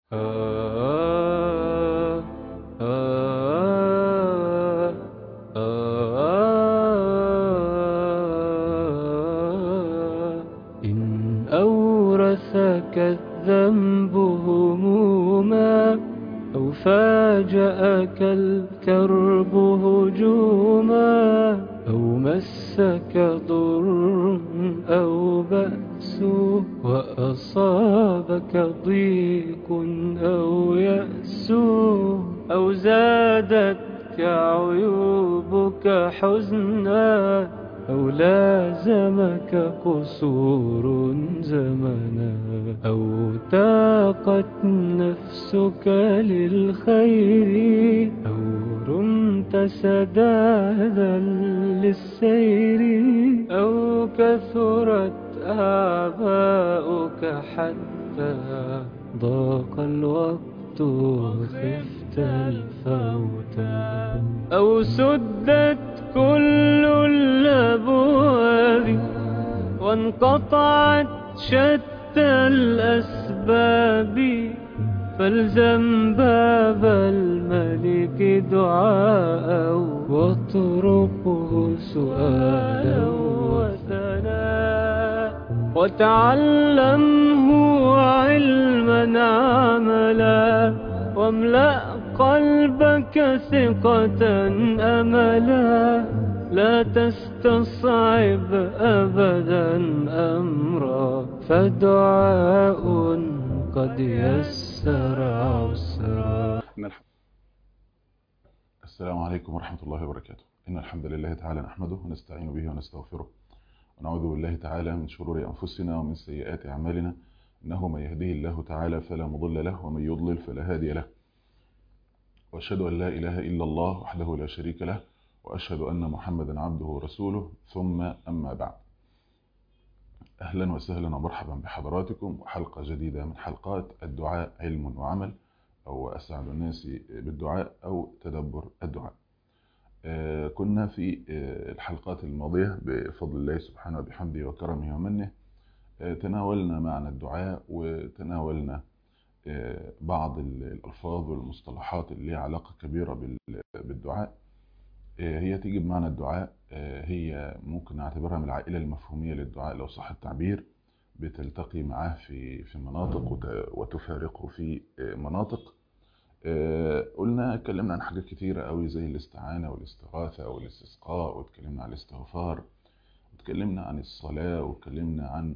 إن أورثك الذنب هموما أو فاجأك الكرب هجوما أو مسك ضر أو بأس وأصابك ضيق أو يأس أو زادتك عيوبك حزنا أو لازمك قصور زمنا أو تاقت نفسك للخير أو رمت سدادا للسير أو كثرت أعباؤك حتى ضاق الوقت وخفت الفوت أو سدت كل الأبواب وانقطعت شتى الأسباب فالزم باب الملك دعاء واطرقه سؤالا وثناء وتعلمه علما عملا واملأ قلبك ثقة أملا لا تستصعب أبدا أمرا فدعاء قد يسر عسرا السلام عليكم ورحمة الله وبركاته إن الحمد لله تعالى نحمده ونستعين به ونستغفره ونعوذ بالله تعالى من شرور أنفسنا ومن سيئات أعمالنا إنه من يهديه الله تعالى فلا مضل له ومن يضلل فلا هادي له وأشهد أن لا إله إلا الله وحده لا شريك له وأشهد أن محمدا عبده ورسوله ثم أما بعد أهلا وسهلا ومرحبا بحضراتكم وحلقة جديدة من حلقات الدعاء علم وعمل أو أسعد الناس بالدعاء أو تدبر الدعاء كنا في الحلقات الماضية بفضل الله سبحانه وبحمده وكرمه ومنه تناولنا معنى الدعاء وتناولنا بعض الألفاظ والمصطلحات اللي لها علاقة كبيرة بالدعاء هي تيجي بمعنى الدعاء هي ممكن نعتبرها من العائلة المفهومية للدعاء لو صح التعبير بتلتقي معاه في في مناطق وتفارقه في مناطق قلنا اتكلمنا عن حاجات كتيرة قوي زي الاستعانة والاستغاثة والاستسقاء واتكلمنا عن الاستغفار واتكلمنا عن الصلاة واتكلمنا عن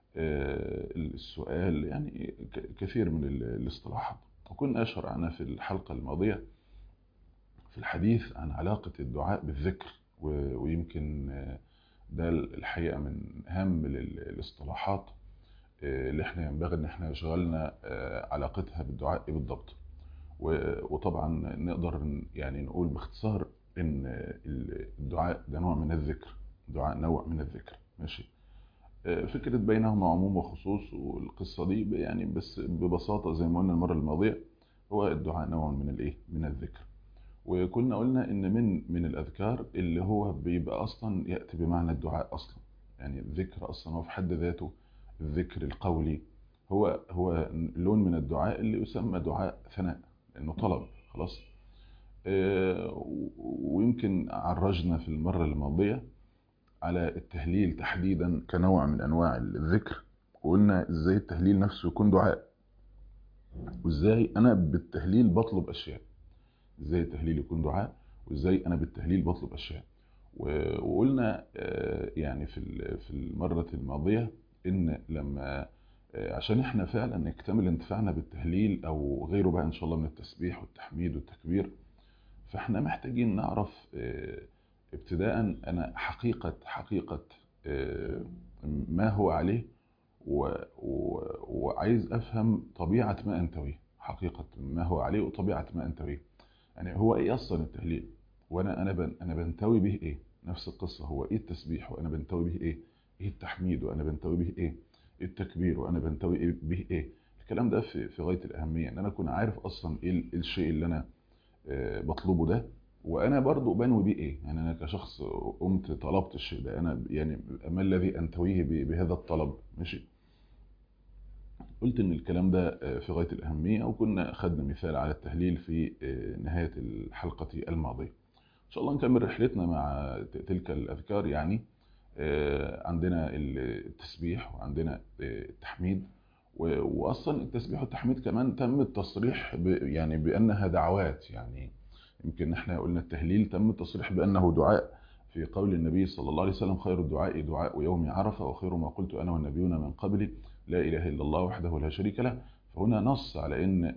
السؤال يعني كثير من الاصطلاحات وكنا شرعنا في الحلقة الماضية في الحديث عن علاقة الدعاء بالذكر ويمكن ده الحقيقة من أهم الاصطلاحات اللي احنا ينبغي ان احنا يشغلنا علاقتها بالدعاء بالضبط وطبعا نقدر يعني نقول باختصار ان الدعاء ده نوع من الذكر دعاء نوع من الذكر ماشي فكرة بينهما عموم وخصوص والقصة دي يعني بس ببساطة زي ما قلنا المرة الماضية هو الدعاء نوع من الايه من الذكر وكنا قلنا ان من من الاذكار اللي هو بيبقى اصلا ياتي بمعنى الدعاء اصلا يعني الذكر اصلا هو في حد ذاته الذكر القولي هو هو لون من الدعاء اللي يسمى دعاء ثناء لانه طلب خلاص ويمكن عرجنا في المرة الماضية على التهليل تحديدا كنوع من انواع الذكر وقلنا ازاي التهليل نفسه يكون دعاء وازاي انا بالتهليل بطلب اشياء ازاي التهليل يكون دعاء وازاي انا بالتهليل بطلب اشياء وقلنا يعني في في المره الماضيه ان لما عشان احنا فعلا نكتمل انتفاعنا بالتهليل او غيره بقى ان شاء الله من التسبيح والتحميد والتكبير فاحنا محتاجين نعرف ابتداء انا حقيقه حقيقه ما هو عليه و... و... وعايز افهم طبيعه ما انتويه حقيقه ما هو عليه وطبيعه ما انتويه يعني هو ايه اصلا التهليل وانا انا بن... انا بنتوي به ايه نفس القصه هو ايه التسبيح وانا بنتوي به ايه ايه التحميد وانا بنتوي به ايه ايه التكبير وانا بنتوي إيه به ايه الكلام ده في في غايه الاهميه ان انا اكون عارف اصلا ايه الشيء اللي انا بطلبه ده وانا برضو بنوي بيه ايه يعني انا كشخص قمت طلبت الشيء ده انا يعني ما الذي انتويه بهذا الطلب ماشي قلت ان الكلام ده في غاية الأهمية وكنا خدنا مثال على التهليل في نهاية الحلقة الماضية إن شاء الله نكمل رحلتنا مع تلك الأذكار يعني عندنا التسبيح وعندنا التحميد وأصلا التسبيح والتحميد كمان تم التصريح يعني بأنها دعوات يعني يمكن احنا قلنا التهليل تم التصريح بأنه دعاء في قول النبي صلى الله عليه وسلم خير الدعاء دعاء يوم عرفة وخير ما قلت أنا والنبيون من قبلي لا إله إلا الله وحده لا شريك له فهنا نص على أن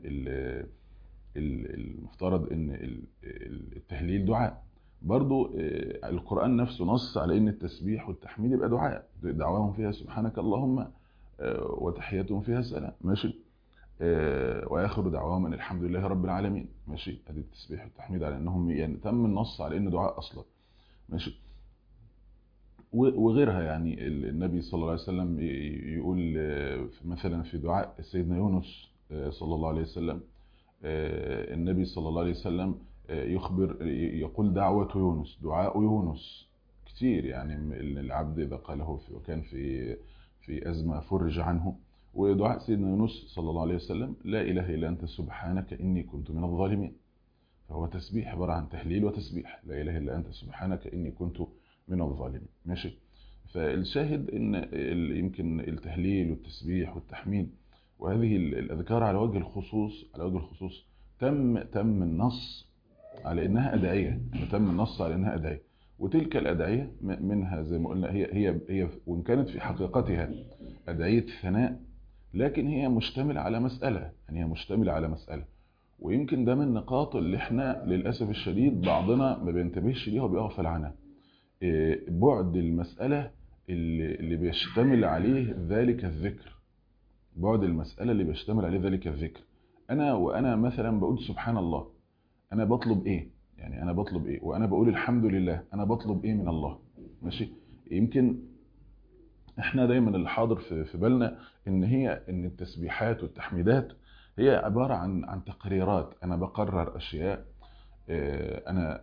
المفترض أن التهليل دعاء برضو القرآن نفسه نص على أن التسبيح والتحميد يبقى دعاء دعواهم فيها سبحانك اللهم وتحياتهم فيها السلام ماشي واخر دعواهم ان الحمد لله رب العالمين ماشي ادي التسبيح والتحميد على انهم يعني تم النص على انه دعاء اصلا ماشي وغيرها يعني النبي صلى الله عليه وسلم يقول مثلا في دعاء سيدنا يونس صلى الله عليه وسلم النبي صلى الله عليه وسلم يخبر يقول دعوة يونس دعاء يونس كتير يعني العبد إذا قاله في وكان في في أزمة فرج عنه ودعاء سيدنا يونس صلى الله عليه وسلم لا إله إلا أنت سبحانك إني كنت من الظالمين فهو تسبيح عبارة عن تهليل وتسبيح لا إله إلا أنت سبحانك إني كنت من الظالمين ماشي فالشاهد إن يمكن التهليل والتسبيح والتحميد وهذه الأذكار على وجه الخصوص على وجه الخصوص تم تم النص على إنها أدعية تم النص على إنها أدعية وتلك الأدعية منها زي ما قلنا هي هي هي وإن كانت في حقيقتها أدعية ثناء لكن هي مشتملة على مسألة يعني هي مشتملة على مسألة ويمكن ده من النقاط اللي احنا للأسف الشديد بعضنا ما بينتبهش ليها وبيغفل عنها بعد المسألة اللي, اللي بيشتمل عليه ذلك الذكر بعد المسألة اللي بيشتمل عليه ذلك الذكر أنا وأنا مثلا بقول سبحان الله أنا بطلب إيه يعني أنا بطلب إيه وأنا بقول الحمد لله أنا بطلب إيه من الله ماشي يمكن احنا دايما اللي حاضر في, في بالنا ان هي ان التسبيحات والتحميدات هي عبارة عن عن تقريرات انا بقرر اشياء انا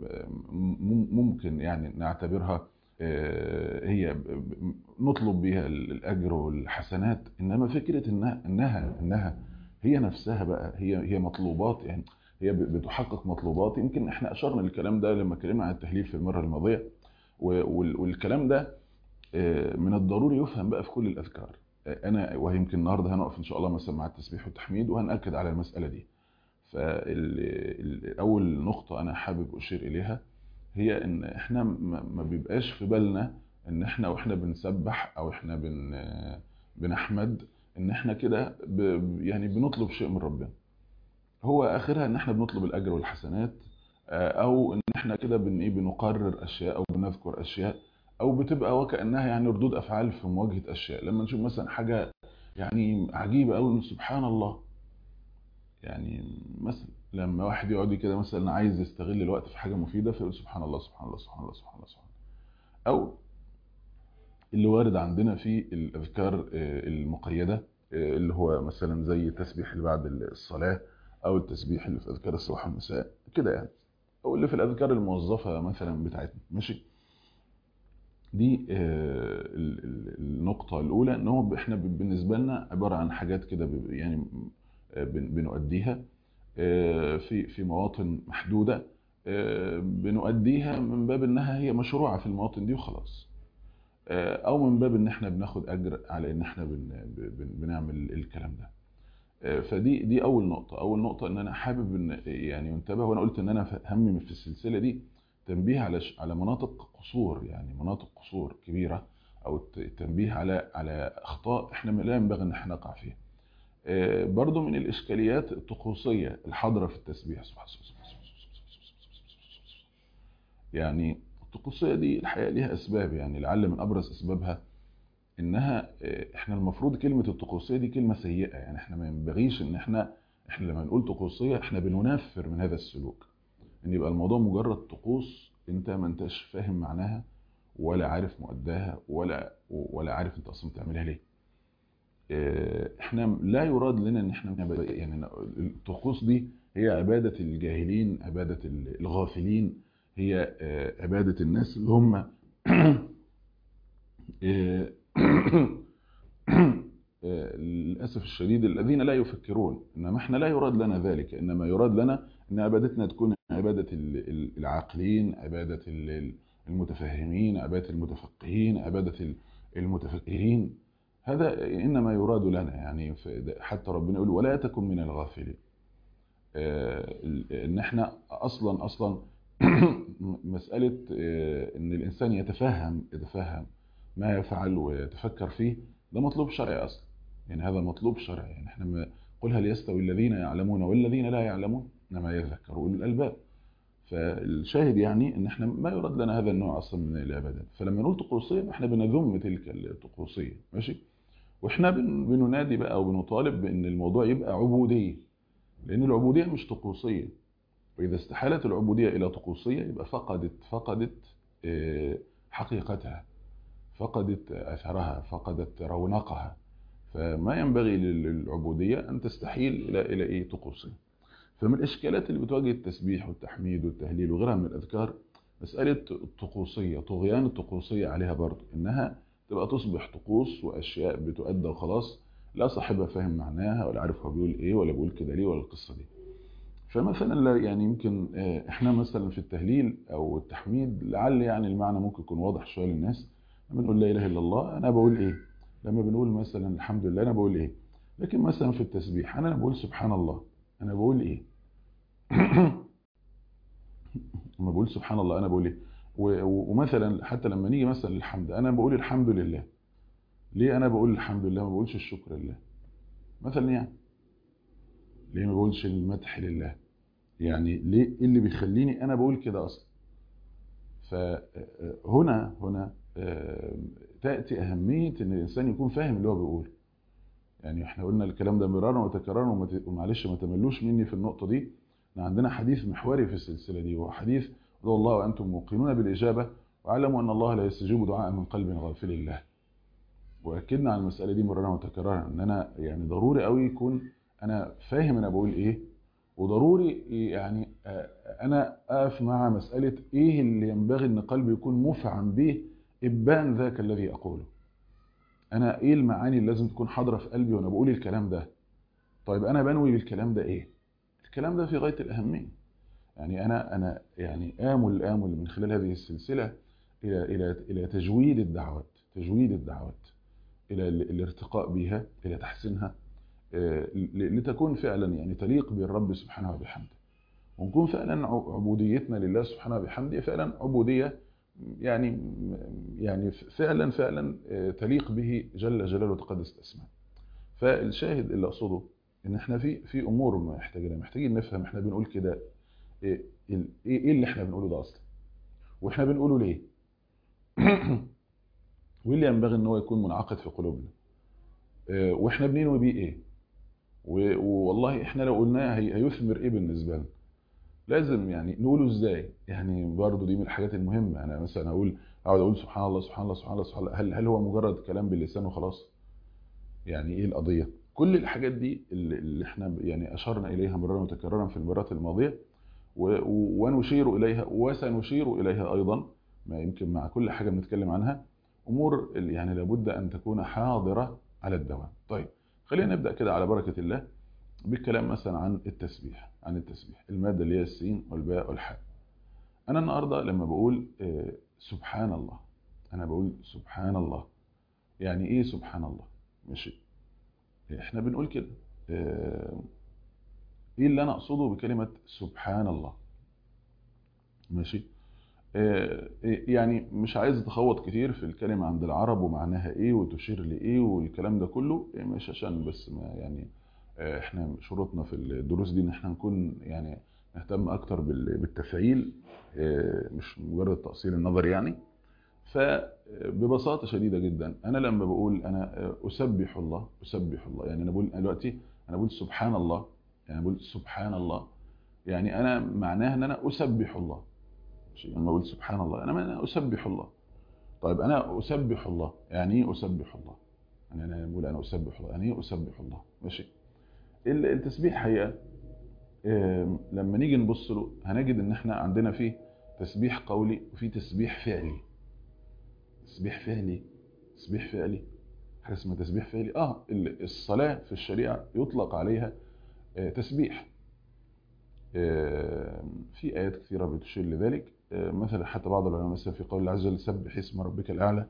ممكن يعني نعتبرها هي نطلب بها الاجر والحسنات انما فكرة انها انها انها هي نفسها بقى هي هي مطلوبات يعني هي بتحقق مطلوبات يمكن احنا اشرنا للكلام ده لما اتكلمنا عن التهليل في المرة الماضية والكلام ده من الضروري يفهم بقى في كل الأذكار أنا ويمكن النهاردة هنقف إن شاء الله مثلا مع التسبيح والتحميد وهنأكد على المسألة دي فأول نقطة أنا حابب أشير إليها هي إن إحنا ما بيبقاش في بالنا إن إحنا وإحنا بنسبح أو إحنا بن بنحمد إن إحنا كده يعني بنطلب شيء من ربنا هو آخرها إن إحنا بنطلب الأجر والحسنات أو إن إحنا كده بن إيه بنقرر أشياء أو بنذكر أشياء او بتبقى وكانها يعني ردود افعال في مواجهه اشياء لما نشوف مثلا حاجه يعني عجيبه قوي سبحان الله يعني مثلا لما واحد يقعد كده مثلا عايز يستغل الوقت في حاجه مفيده فيقول سبحان الله سبحان الله سبحان الله سبحان الله سبحان الله او اللي وارد عندنا في الاذكار المقيده اللي هو مثلا زي التسبيح اللي بعد الصلاه او التسبيح اللي في اذكار الصباح والمساء كده يعني او اللي في الاذكار الموظفه مثلا بتاعتنا ماشي دي النقطة الأولى إن هو إحنا بالنسبة لنا عبارة عن حاجات كده يعني بنؤديها في في مواطن محدودة بنؤديها من باب إنها هي مشروعة في المواطن دي وخلاص أو من باب إن إحنا بناخد أجر على إن إحنا بنعمل الكلام ده فدي دي أول نقطة أول نقطة إن أنا حابب إن يعني ينتبه وأنا قلت إن أنا همي في السلسلة دي تنبيه على على مناطق قصور يعني مناطق قصور كبيره او التنبيه على على اخطاء احنا لا ينبغي ان احنا نقع فيها. برضو من الاشكاليات الطقوسيه الحاضره في التسبيح يعني الطقوسيه دي الحقيقه ليها اسباب يعني لعل من ابرز اسبابها انها احنا المفروض كلمه الطقوسيه دي كلمه سيئه يعني احنا ما ينبغيش ان احنا احنا لما نقول طقوسيه احنا بننفر من هذا السلوك. ان يبقى الموضوع مجرد طقوس انت ما انتش فاهم معناها ولا عارف مؤداها ولا ولا عارف انت اصلا بتعملها ليه احنا لا يراد لنا ان احنا يعني الطقوس دي هي عبادة الجاهلين عبادة الغافلين هي عبادة الناس اللي هم للاسف الشديد الذين لا يفكرون انما احنا لا يراد لنا ذلك انما يراد لنا ان عبادتنا تكون عباده العاقلين عباده المتفهمين عباده المتفقهين عباده المتفكرين هذا انما يراد لنا يعني حتى ربنا يقول ولا تكن من الغافلين ان احنا اصلا اصلا مساله ان الانسان يتفهم يتفهم ما يفعل ويتفكر فيه ده مطلوب شرعي اصلا يعني هذا مطلوب شرعي يعني احنا ما قل هل يستوي الذين يعلمون والذين لا يعلمون انما يذكر اولو الالباب فالشاهد يعني ان احنا ما يراد لنا هذا النوع اصلا من العبادات فلما نقول طقوسيه احنا بنذم تلك الطقوسيه ماشي واحنا بننادي بقى وبنطالب بان الموضوع يبقى عبوديه لان العبوديه مش طقوسيه واذا استحالت العبوديه الى طقوسيه يبقى فقدت فقدت حقيقتها فقدت اثرها فقدت رونقها فما ينبغي للعبوديه ان تستحيل الى الى ايه طقوسيه فمن الاشكالات اللي بتواجه التسبيح والتحميد والتهليل وغيرها من الاذكار مساله الطقوسيه طغيان الطقوسيه عليها برضه انها تبقى تصبح طقوس واشياء بتؤدى وخلاص لا صاحبها فاهم معناها ولا عارف هو بيقول ايه ولا بيقول كده ليه ولا القصه دي فمثلا لا يعني يمكن احنا مثلا في التهليل او التحميد لعل يعني المعنى ممكن يكون واضح شويه للناس لما بنقول لا اله الا الله انا بقول ايه لما بنقول مثلا الحمد لله انا بقول ايه لكن مثلا في التسبيح انا بقول سبحان الله انا بقول ايه لما بقول سبحان الله انا بقول ايه ومثلا حتى لما نيجي مثلا للحمد انا بقول الحمد لله ليه انا بقول الحمد لله ما بقولش الشكر لله مثلا يعني ليه ما بقولش المدح لله يعني ليه ايه اللي بيخليني انا بقول كده اصلا فهنا هنا تاتي اهميه ان الانسان يكون فاهم اللي هو بيقوله يعني احنا قلنا الكلام ده مرارا وتكرارا ومعلش ما تملوش مني في النقطه دي احنا عندنا حديث محوري في السلسله دي وهو حديث ادعوا الله وانتم موقنون بالاجابه واعلموا ان الله لا يستجيب دعاء من قلب غافل الله واكدنا على المساله دي مرارا وتكرارا ان انا يعني ضروري قوي يكون انا فاهم انا بقول ايه وضروري يعني انا اقف مع مساله ايه اللي ينبغي ان قلبي يكون مفعم به ابان ذاك الذي اقوله انا ايه المعاني اللي لازم تكون حاضره في قلبي وانا بقول الكلام ده طيب انا بنوي بالكلام ده ايه الكلام ده في غايه الاهميه يعني انا انا يعني امل امل من خلال هذه السلسله الى الى الى تجويد الدعوات تجويد الدعوات الى الارتقاء بها الى تحسينها لتكون فعلا يعني تليق بالرب سبحانه وبحمده ونكون فعلا عبوديتنا لله سبحانه وبحمده فعلا عبوديه يعني يعني فعلا فعلا تليق به جل جلاله وتقدس اسماء فالشاهد اللي اقصده ان احنا في في امور محتاجين محتاجين نفهم احنا بنقول كده ايه ايه اللي احنا بنقوله ده اصلا واحنا بنقوله ليه وايه اللي ينبغي ان هو يكون منعقد في قلوبنا واحنا بننوي بيه ايه والله احنا لو قلناه هيثمر ايه بالنسبه لنا لازم يعني نقوله ازاي يعني برضه دي من الحاجات المهمه انا مثلا اقول اقعد اقول سبحان الله سبحان الله سبحان الله سبحان الله هل هل هو مجرد كلام باللسان وخلاص يعني ايه القضيه كل الحاجات دي اللي احنا يعني اشرنا اليها مرارا وتكرارا في المرات الماضيه ونشير اليها وسنشير اليها ايضا ما يمكن مع كل حاجه بنتكلم عنها امور يعني لابد ان تكون حاضره على الدوام طيب خلينا نبدا كده على بركه الله بالكلام مثلا عن التسبيح عن التسبيح الماده اللي هي السين والباء والحاء انا النهارده لما بقول سبحان الله انا بقول سبحان الله يعني ايه سبحان الله ماشي احنا بنقول كده ايه اللي انا اقصده بكلمه سبحان الله ماشي يعني مش عايز اتخوض كتير في الكلمة عند العرب ومعناها ايه وتشير لايه والكلام ده كله مش عشان بس ما يعني احنا شروطنا في الدروس دي ان احنا نكون يعني نهتم اكتر بالتفعيل مش مجرد تأصيل النظر يعني فببساطة شديدة جدا انا لما بقول انا اسبح الله اسبح الله يعني انا بقول دلوقتي انا بقول سبحان الله يعني بقول سبحان الله يعني انا معناها ان انا اسبح الله لما اقول سبحان الله انا انا اسبح الله طيب انا اسبح الله يعني ايه اسبح الله يعني انا بقول انا اسبح الله يعني ايه اسبح الله ماشي التسبيح حقيقه لما نيجي نبص له هنجد ان احنا عندنا فيه تسبيح قولي وفي تسبيح فعلي تسبيح فعلي تسبيح فعلي حاجه اسمها تسبيح فعلي اه ال- الصلاه في الشريعه يطلق عليها آه، تسبيح آه، في ايات كثيره بتشير لذلك آه، مثلا حتى بعض العلماء مثلا في قول الله عز وجل سبح اسم ربك الاعلى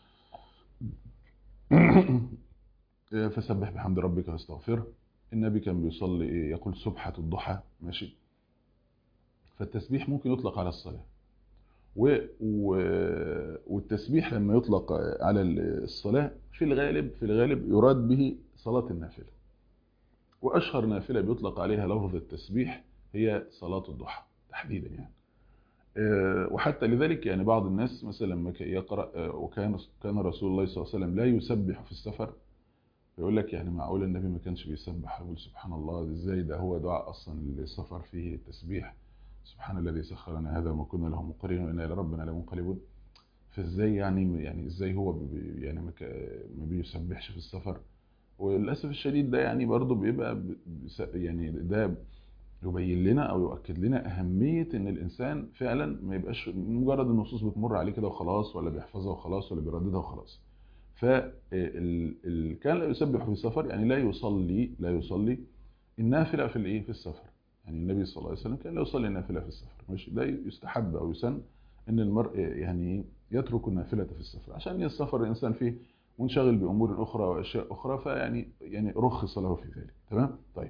آه، فسبح بحمد ربك واستغفره النبي كان بيصلي إيه؟ يقول سبحة الضحى ماشي فالتسبيح ممكن يطلق على الصلاة و... و... والتسبيح لما يطلق على الصلاة في الغالب في الغالب يراد به صلاة النافلة وأشهر نافلة بيطلق عليها لفظ التسبيح هي صلاة الضحى تحديدا يعني آه، وحتى لذلك يعني بعض الناس مثلا لما كان يقرأ آه، وكان كان رسول الله صلى الله عليه وسلم لا يسبح في السفر يقول لك يعني معقول النبي ما كانش بيسبح يقول سبحان الله ازاي ده هو دعاء اصلا للسفر فيه التسبيح سبحان الذي سخر لنا هذا وما كنا له مقرين وانا الى ربنا لمنقلبون فازاي يعني يعني ازاي هو بي يعني ما ك- ما بيسبحش في السفر وللاسف الشديد ده يعني برضه بيبقى ب- بس- يعني ده يبين لنا او يؤكد لنا اهميه ان الانسان فعلا ما يبقاش مجرد النصوص بتمر عليه كده وخلاص ولا بيحفظها وخلاص ولا بيرددها وخلاص فكان لا يسبح في السفر يعني لا يصلي لا يصلي النافله في الايه في السفر يعني النبي صلى الله عليه وسلم كان لا يصلي النافله في السفر ماشي ده يستحب او يسن ان المرء يعني يترك النافله في السفر عشان السفر الانسان فيه منشغل بامور اخرى واشياء اخرى فيعني يعني رخص له في ذلك تمام طيب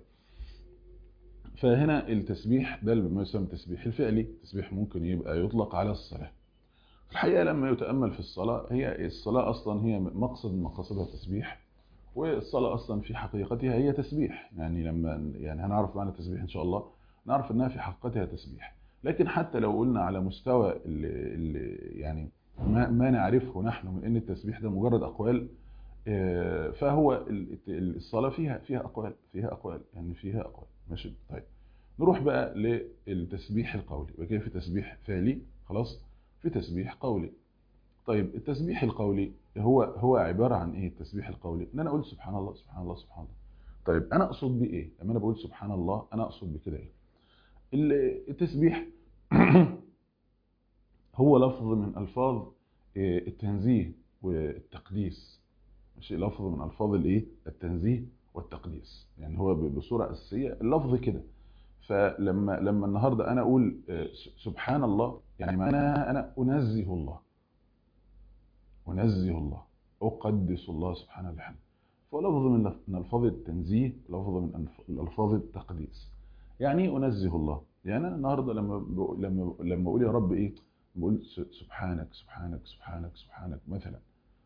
فهنا التسبيح ده اللي ما يسمى التسبيح الفعلي التسبيح ممكن يبقى يطلق على الصلاه في الحقيقه لما يتامل في الصلاه هي الصلاه اصلا هي مقصد من مقاصدها التسبيح والصلاه اصلا في حقيقتها هي تسبيح يعني لما يعني هنعرف معنى التسبيح ان شاء الله نعرف انها في حقيقتها تسبيح لكن حتى لو قلنا على مستوى اللي اللي يعني ما, ما نعرفه نحن من ان التسبيح ده مجرد اقوال آه، فهو ال- ال- الصلاه فيها فيها اقوال فيها اقوال يعني فيها اقوال ماشي طيب نروح بقى للتسبيح القولي وكيف في تسبيح فعلي خلاص في تسبيح قولي طيب التسبيح القولي هو هو عباره عن ايه التسبيح القولي ان انا اقول سبحان الله سبحان الله سبحان الله طيب انا اقصد بيه ايه لما انا بقول سبحان الله انا اقصد بكده ايه ال- التسبيح هو لفظ من الفاظ إيه، التنزيه والتقديس ماشي لفظ من الفاظ الايه التنزيه والتقديس يعني هو ب- بصوره اساسيه اللفظ كده فلما لما النهارده انا اقول آه، س- سبحان الله يعني معناها انا انزه الله انزه الله اقدس الله سبحانه وتعالى فهو لفظ من لف- من الفاظ التنزيه لفظ من أنف- من الفاظ التقديس يعني ايه انزه الله يعني انا النهارده لما بقول- لما لما اقول يا رب ايه بقول س- سبحانك سبحانك سبحانك سبحانك مثلا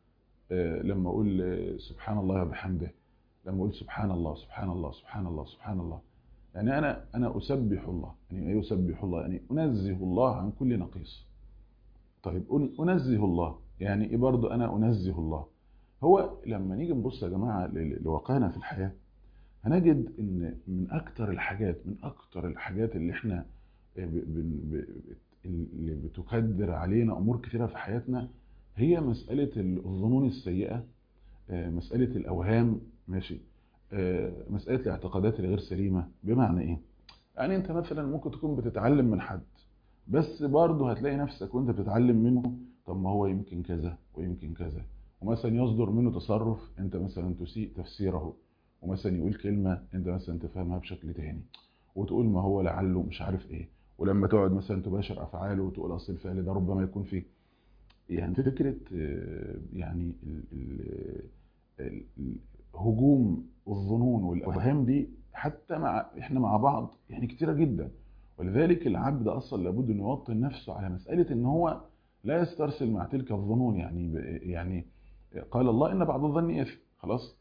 آه، لما اقول آه، سبحان الله وبحمده لما اقول سبحان الله سبحان الله سبحان الله سبحان الله يعني انا انا اسبح الله يعني ايه اسبح الله يعني انزه الله عن كل نقيص طيب أن- انزه الله يعني ايه برضه انا انزه الله هو لما نيجي نبص يا جماعه ل- لواقعنا في الحياه هنجد ان من اكتر الحاجات من اكتر الحاجات اللي احنا ب- بن- ب- اللي بتكدر علينا امور كثيره في حياتنا هي مساله الظنون السيئه آه، مساله الاوهام ماشي آه، مساله الاعتقادات الغير سليمه بمعنى ايه يعني انت مثلا ممكن تكون بتتعلم من حد بس برضه هتلاقي نفسك وانت بتتعلم منه طب ما هو يمكن كذا ويمكن كذا ومثلا يصدر منه تصرف انت مثلا تسيء تفسيره ومثلا يقول كلمه انت مثلا تفهمها بشكل تاني وتقول ما هو لعله مش عارف ايه ولما تقعد مثلا تباشر افعاله وتقول اصل الفعل ده ربما يكون فيه يعني فكره آه، يعني ال- ال- ال- الهجوم والظنون والاوهام دي حتى مع احنا مع بعض يعني كتيره جدا ولذلك العبد اصلا لابد انه يوطن نفسه على مساله ان هو لا يسترسل مع تلك الظنون يعني ب- يعني قال الله ان بعض الظن اثم خلاص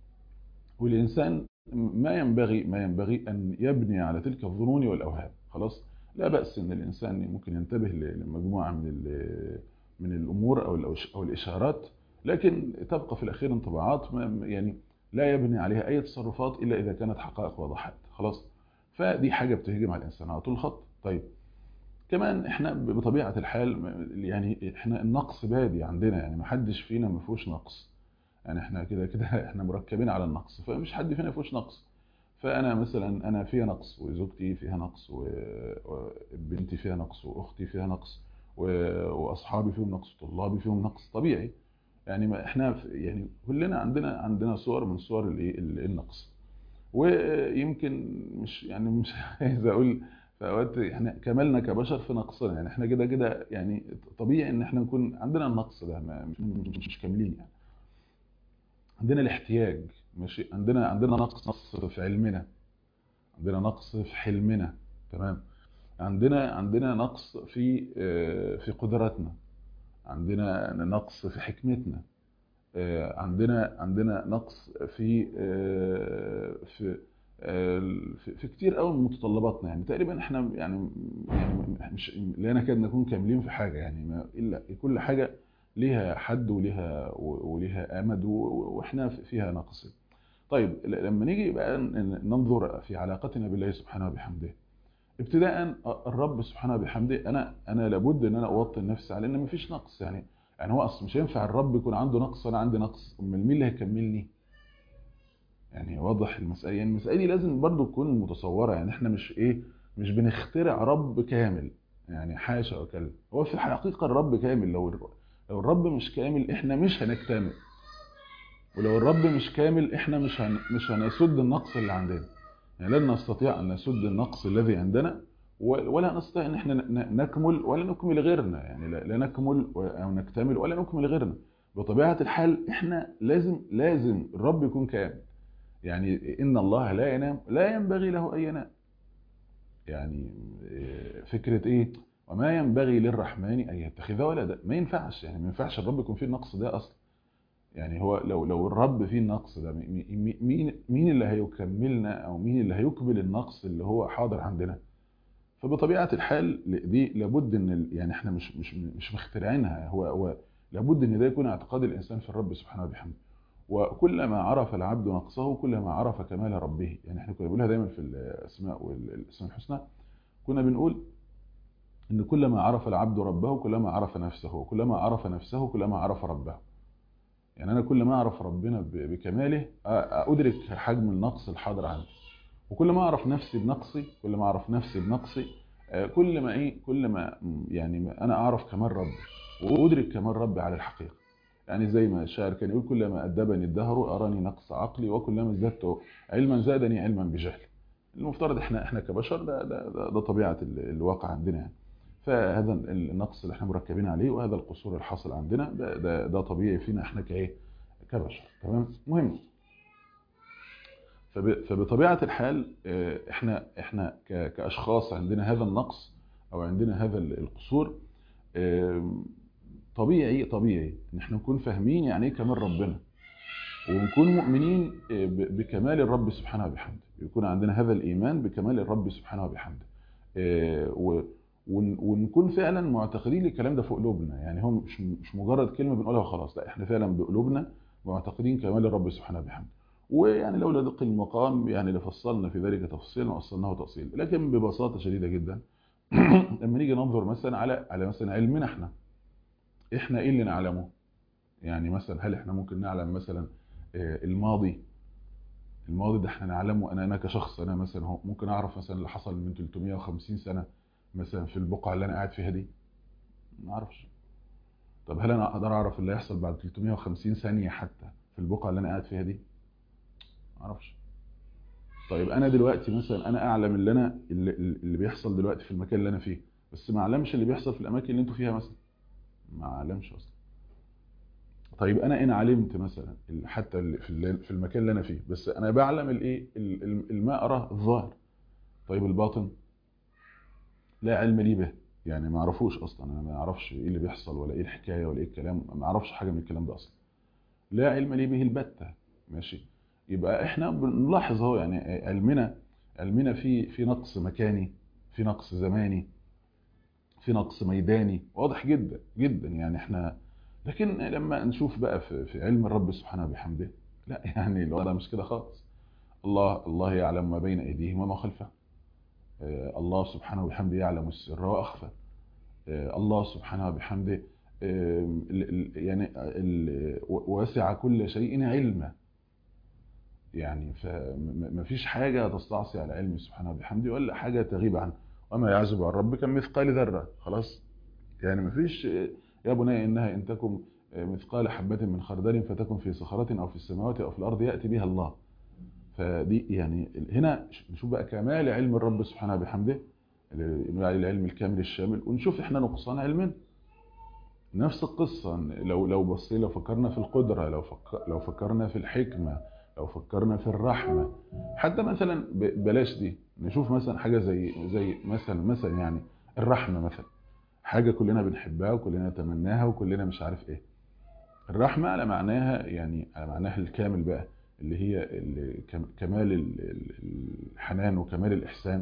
والانسان ما ينبغي ما ينبغي ان يبني على تلك الظنون والاوهام خلاص لا باس ان الانسان ممكن ينتبه ل- لمجموعه من ال- من الامور او الأوش- او الاشارات لكن تبقى في الاخير انطباعات ما- يعني لا يبني عليها اي تصرفات الا اذا كانت حقائق وضحت خلاص فدي حاجه بتهجم على الانسان على طول الخط طيب كمان احنا بطبيعه الحال م- يعني احنا النقص بادي عندنا يعني ما حدش فينا ما فيهوش نقص يعني احنا كده كده احنا مركبين على النقص فمش حد فينا فيهوش نقص فانا مثلا انا فيها نقص وزوجتي فيها نقص و- وبنتي فيها نقص واختي فيها نقص و- واصحابي فيهم نقص وطلابي فيهم نقص طبيعي يعني ما احنا يعني كلنا عندنا عندنا صور من صور الايه النقص ويمكن مش يعني مش عايز اقول في اوقات احنا كمالنا كبشر في نقصنا يعني احنا كده كده يعني طبيعي ان احنا نكون عندنا النقص ده مش, مش, مش كاملين يعني عندنا الاحتياج ماشي عندنا عندنا نقص في علمنا عندنا نقص في حلمنا تمام عندنا عندنا نقص في في قدراتنا عندنا نقص في حكمتنا عندنا عندنا نقص في في في, في كتير قوي من متطلباتنا يعني تقريبا احنا يعني يعني مش لا نكاد نكون كاملين في حاجه يعني ما الا كل حاجه ليها حد وليها وليها امد واحنا فيها نقص طيب لما نيجي بقى ننظر في علاقتنا بالله سبحانه وبحمده ابتداء الرب سبحانه وبحمده انا انا لابد ان انا اوطن نفسي على ان مفيش نقص يعني يعني هو اصلا مش هينفع الرب يكون عنده نقص وانا عندي نقص امال مين اللي هيكملني يعني واضح المساله يعني المساله دي لازم برضو تكون متصوره يعني احنا مش ايه مش بنخترع رب كامل يعني حاشا وكلا هو في الحقيقه الرب كامل لو لو الرب مش كامل احنا مش هنكتمل ولو الرب مش كامل احنا مش هن... مش هنسد النقص اللي عندنا يعني لن نستطيع ان نسد النقص الذي عندنا ولا نستطيع ان احنا نكمل ولا نكمل غيرنا يعني لا نكمل او نكتمل ولا نكمل غيرنا بطبيعه الحال احنا لازم لازم الرب يكون كامل يعني ان الله لا ينام لا ينبغي له ان ينام يعني فكره ايه وما ينبغي للرحمن ان يتخذ ولدا ما ينفعش يعني ما ينفعش الرب يكون فيه النقص ده اصلا يعني هو لو لو الرب فيه النقص ده مين مين اللي هيكملنا او مين اللي هيكمل النقص اللي هو حاضر عندنا فبطبيعه الحال دي لابد ان يعني احنا مش مش مش مخترعينها هو هو لابد ان ده يكون اعتقاد الانسان في الرب سبحانه وبحمده وكلما عرف العبد نقصه كلما عرف كمال ربه يعني احنا كنا بنقولها دايما في الاسماء والاسماء الحسنى كنا بنقول ان كلما عرف العبد ربه كلما عرف نفسه وكلما عرف نفسه كلما عرف ربه يعني انا كل ما اعرف ربنا بكماله ادرك حجم النقص الحاضر عندي وكل ما اعرف نفسي بنقصي كل ما اعرف نفسي بنقصي كل ما ايه كل ما يعني انا اعرف كمال ربي وادرك كمال ربي على الحقيقه يعني زي ما الشاعر كان يقول كلما ادبني الدهر اراني نقص عقلي وكلما ازددت علما زادني علما بجهلي المفترض احنا احنا كبشر ده ده, ده, ده طبيعه الواقع عندنا يعني فهذا النقص اللي احنا مركبين عليه وهذا القصور الحاصل عندنا ده ده, ده طبيعي فينا احنا كايه كبشر تمام مهم فبطبيعه الحال احنا احنا كاشخاص عندنا هذا النقص او عندنا هذا القصور طبيعي طبيعي ان احنا نكون فاهمين يعني ايه كمال ربنا ونكون مؤمنين بكمال الرب سبحانه وبحمده يكون عندنا هذا الايمان بكمال الرب سبحانه وبحمده ونكون فعلا معتقدين الكلام ده في قلوبنا يعني هو مش مش مجرد كلمه بنقولها وخلاص لا احنا فعلا بقلوبنا معتقدين كمال الرب سبحانه وبحمده ويعني لولا دق المقام يعني لفصلنا في ذلك تفصيلا ووصلناه تفصيلا لكن ببساطه شديده جدا لما نيجي ننظر مثلا على على مثلا علمنا احنا احنا ايه اللي نعلمه يعني مثلا هل احنا ممكن نعلم مثلا الماضي الماضي ده احنا نعلمه انا انا كشخص انا مثلا ممكن اعرف مثلا اللي حصل من 350 سنه مثلا في البقعه اللي انا قاعد فيها دي ما اعرفش طب هل انا اقدر اعرف اللي هيحصل بعد 350 ثانيه حتى في البقعه اللي انا قاعد فيها دي ما اعرفش طيب انا دلوقتي مثلا انا اعلم اللي انا اللي, اللي بيحصل دلوقتي في المكان اللي انا فيه بس ما اعلمش اللي بيحصل في الاماكن اللي انتوا فيها مثلا ما اعلمش اصلا طيب انا ان علمت مثلا حتى في المكان اللي انا فيه بس انا بعلم الايه ما اراه الظاهر طيب الباطن لا علم لي به يعني ما اعرفوش اصلا انا ما اعرفش ايه اللي بيحصل ولا ايه الحكايه ولا ايه الكلام ما اعرفش حاجه من الكلام ده اصلا لا علم لي به البتة ماشي يبقى احنا بنلاحظ اهو يعني علمنا علمنا في في نقص مكاني في نقص زماني في نقص ميداني واضح جدا جدا يعني احنا لكن لما نشوف بقى في, في علم الرب سبحانه وبحمده لا يعني الوضع مش كده خالص الله الله يعلم ما بين ايديهم وما خلفهم الله سبحانه وبحمده يعلم السر واخفى الله سبحانه وبحمده يعني وسع كل شيء علما يعني فما فيش حاجة تستعصي على علمه سبحانه وبحمده ولا حاجة تغيب عنه وما يعزب عن ربك مثقال ذرة خلاص يعني ما فيش يا بني إنها إن تكن مثقال حبة من خردل فتكن في صخرة أو في السماوات أو في الأرض يأتي بها الله فدي يعني هنا نشوف بقى كمال علم الرب سبحانه بحمده اللي عليه العلم الكامل الشامل ونشوف احنا نقصان علمنا نفس القصة لو لو بصينا لو فكرنا في القدرة لو فكر لو فكرنا في الحكمة لو فكرنا في الرحمة حتى مثلا بلاش دي نشوف مثلا حاجة زي زي مثلا مثلا يعني الرحمة مثلا حاجة كلنا بنحبها وكلنا نتمناها وكلنا مش عارف ايه الرحمة على معناها يعني على معناها الكامل بقى اللي هي كمال الحنان وكمال الإحسان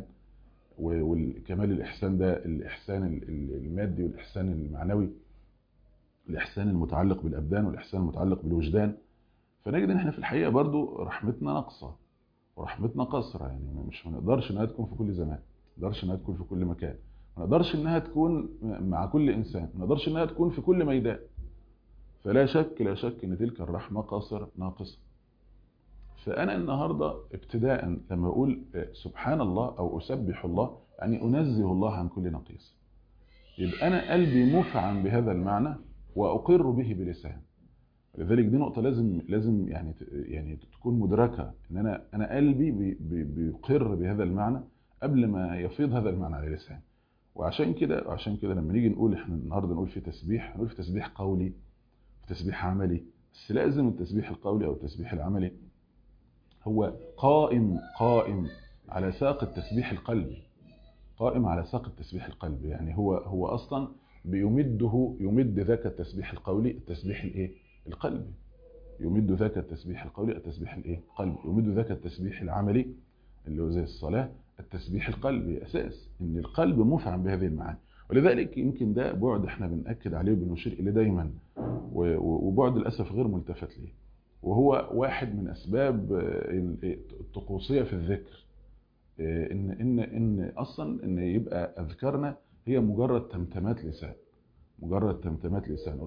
وكمال الإحسان ده الإحسان المادي والإحسان المعنوي الإحسان المتعلق بالأبدان والإحسان المتعلق بالوجدان فنجد ان احنا في الحقيقة برضو رحمتنا ناقصة ورحمتنا قصرة يعني مش ما نقدرش انها تكون في كل زمان ما نقدرش انها تكون في كل مكان ما نقدرش انها تكون مع كل انسان ما نقدرش انها تكون في كل ميدان فلا شك لا شك ان تلك الرحمة قاصرة ناقصة فانا النهاردة ابتداء لما اقول سبحان الله او اسبح الله يعني انزه الله عن كل نقيص يبقى انا قلبي مفعم بهذا المعنى واقر به بلسان لذلك دي نقطة لازم لازم يعني يعني تكون مدركة ان انا انا قلبي بي بي بيقر بهذا المعنى قبل ما يفيض هذا المعنى على لساني وعشان كده عشان كده لما نيجي نقول احنا النهارده نقول في تسبيح نقول في تسبيح قولي في تسبيح عملي بس لازم التسبيح القولي او التسبيح العملي هو قائم قائم على ساق التسبيح القلبي قائم على ساق التسبيح القلبي يعني هو هو اصلا بيمده يمد ذاك التسبيح القولي التسبيح الايه القلبي يمد ذاك التسبيح القولي التسبيح الايه القلبي يمد ذاك التسبيح العملي اللي هو زي الصلاه التسبيح القلبي اساس ان القلب مفعم بهذه المعاني ولذلك يمكن ده بعد احنا بنأكد عليه وبنشير اليه دايما وبعد للاسف غير ملتفت ليه وهو واحد من اسباب الطقوسيه في الذكر ان ان ان اصلا ان يبقى اذكارنا هي مجرد تمتمات لسان مجرد تمتمات لسان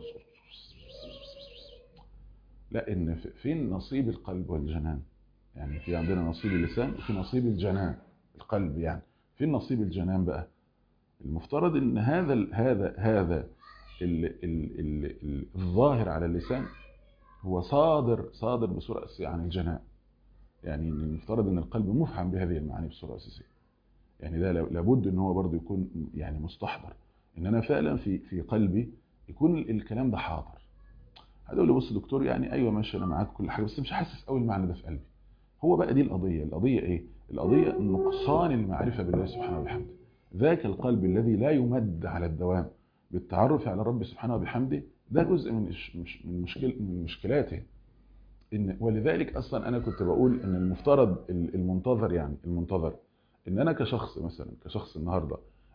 لا ان فين نصيب القلب والجنان يعني في عندنا نصيب اللسان وفي نصيب الجنان القلب يعني فين نصيب الجنان بقى المفترض ان هذا ال هذا هذا ال ال ال ال الظاهر على اللسان هو صادر صادر بصوره اساسيه عن الجنان يعني المفترض ان القلب مفعم بهذه المعاني بصوره اساسيه يعني ده لابد ان هو برضه يكون يعني مستحضر ان انا فعلا في في قلبي يكون الكلام ده حاضر هتقول لي بص دكتور يعني ايوه ماشي انا معاك كل حاجه بس مش حاسس قوي المعنى ده في قلبي هو بقى دي القضيه القضيه ايه القضيه نقصان المعرفه بالله سبحانه وبحمده ذاك القلب الذي لا يمد على الدوام بالتعرف على الرب سبحانه وبحمده ده جزء من مش من مشكل من مشكلاته ان ولذلك اصلا انا كنت بقول ان المفترض المنتظر يعني المنتظر ان انا كشخص مثلا كشخص النهارده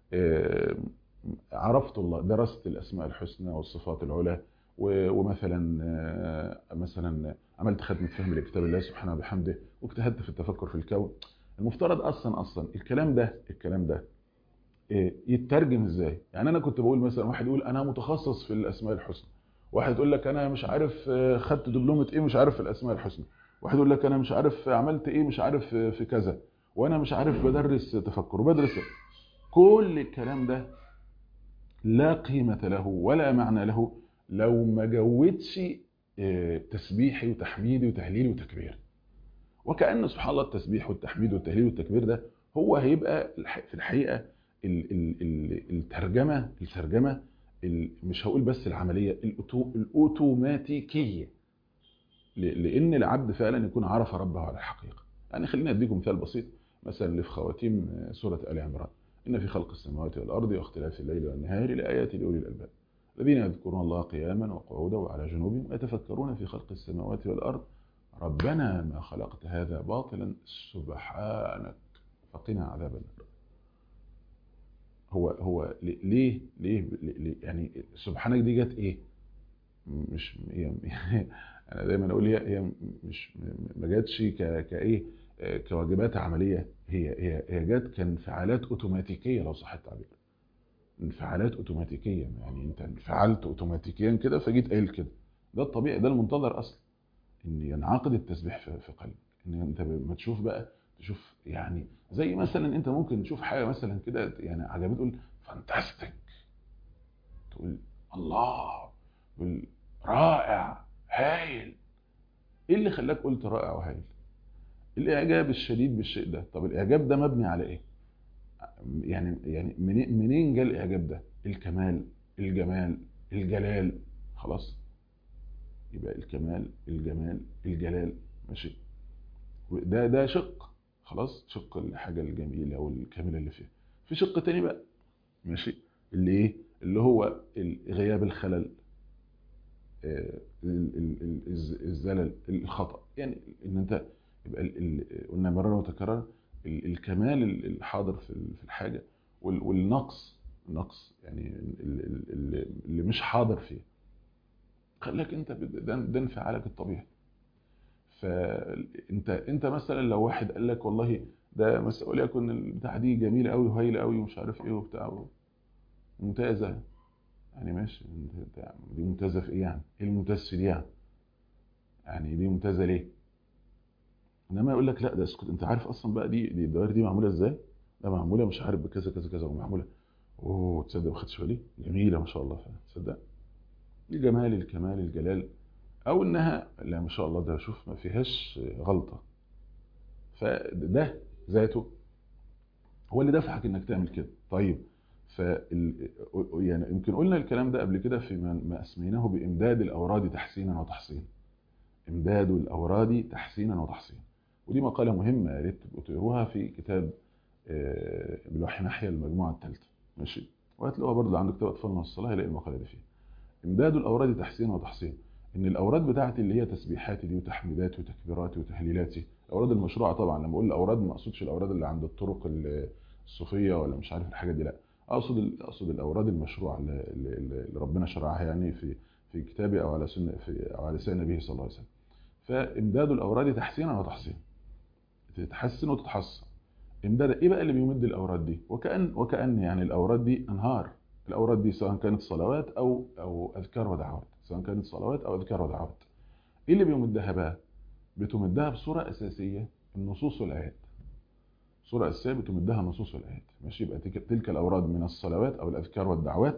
عرفت الله درست الاسماء الحسنى والصفات العلى ومثلا مثلا عملت خدمه فهم لكتاب الله سبحانه وبحمده واجتهدت في التفكر في الكون المفترض اصلا اصلا الكلام ده الكلام ده يترجم ازاي يعني انا كنت بقول مثلا واحد يقول انا متخصص في الاسماء الحسنى واحد يقول لك انا مش عارف خدت دبلومه ايه مش عارف في الاسماء الحسنى واحد يقول لك انا مش عارف عملت ايه مش عارف في كذا وانا مش عارف بدرس تفكر وبدرس كل الكلام ده لا قيمة له ولا معنى له لو ما جودش تسبيحي وتحميدي وتهليلي وتكبير وكأن سبحان الله التسبيح والتحميد والتهليل والتكبير ده هو هيبقى في الحقيقة الترجمة الترجمة مش هقول بس العملية الأوتوماتيكية لأن العبد فعلا يكون عرف ربه على الحقيقة يعني خلينا أديكم مثال بسيط مثلا اللي في خواتيم سورة آل عمران إن في خلق السماوات والأرض واختلاف الليل والنهار لآيات لأولي الألباب الذين يذكرون الله قياما وقعودا وعلى جنوبهم ويتفكرون في خلق السماوات والأرض ربنا ما خلقت هذا باطلا سبحانك فقنا عذاب النار هو هو ليه ليه, ليه يعني سبحانك دي جت ايه مش هي انا دايما اقول هي هي مش ما جاتش كايه كواجبات عمليه هي هي هي جت كانفعالات اوتوماتيكيه لو صح التعبير انفعالات اوتوماتيكيه يعني انت انفعلت اوتوماتيكيا كده فجيت قايل كده ده الطبيعي ده المنتظر اصلا ان ينعقد التسبيح في قلبك ان انت ما تشوف بقى تشوف يعني زي مثلا انت ممكن تشوف حاجه مثلا كده يعني عجبتك تقول فانتاستيك تقول الله تقول رائع هايل ايه اللي خلاك قلت رائع وهايل الاعجاب الشديد بالشيء ده طب الاعجاب ده مبني على ايه يعني يعني منين منين جاء الاعجاب ده الكمال الجمال الجلال خلاص يبقى الكمال الجمال الجلال ماشي ده ده شق خلاص شق الحاجه الجميله والكامله اللي فيها في شق تاني بقى ماشي اللي ايه اللي هو غياب الخلل الزلل الخطا يعني ان انت يبقى قلنا مرارا وتكرارا الكمال الحاضر في الحاجه والنقص النقص يعني اللي مش حاضر فيه خليك انت ده, ده انفعالك الطبيعي فانت انت مثلا لو واحد قال لك والله ده مثلا وليكن البتاع دي جميله قوي وهايله قوي ومش عارف ايه وبتاع ممتازه يعني ماشي دي ممتازه في ايه يعني؟ ايه الممتاز في دي يعني؟ يعني دي ممتازه ليه؟ انما يقول لك لا ده اسكت انت عارف اصلا بقى دي دي الدوائر دي معموله ازاي؟ ده معموله مش عارف بكذا كذا كذا ومعموله اوه تصدق ما خدتش بالي؟ جميله ما شاء الله فعلا تصدق؟ الجمال الكمال الجلال او انها لا ما شاء الله ده شوف ما فيهاش غلطه فده ذاته هو اللي دفعك انك تعمل كده طيب ف يعني يمكن قلنا الكلام ده قبل كده في ما اسميناه بامداد الاوراد تحسينا وتحصينا امداد الاوراد تحسينا وتحصينا ودي مقاله مهمه يا ريت تبقوا تقروها في كتاب بلوحي ناحيه المجموعه الثالثه ماشي وهتلاقوها برضه عند كتاب اطفالنا والصلاه هيلاقي المقاله دي فيها امداد الاوراد تحسينا وتحصينا ان الاوراد بتاعتي اللي هي تسبيحاتي دي وتحميداتي وتكبيراتي وتهليلاتي الاوراد المشروعه طبعا لما اقول الاوراد ما اقصدش الاوراد اللي عند الطرق الصوفيه ولا مش عارف الحاجات دي لا اقصد اقصد الاوراد المشروعه اللي, اللي ربنا شرعها يعني في في كتابه او على سنه في او على لسان النبي صلى الله عليه وسلم فامداد الاوراد تحسينا وتحصينا تتحسن وتتحسن امداد ايه بقى اللي بيمد الاوراد دي وكان وكان يعني الاوراد دي انهار الاوراد دي سواء كانت صلوات او او اذكار ودعوات سواء كانت صلوات او اذكار ودعوات ايه اللي بيمدها بقى بتمدها بصوره اساسيه النصوص والايات صوره اساسيه بتمدها النصوص والايات ماشي يبقى تلك الاوراد من الصلوات او الاذكار والدعوات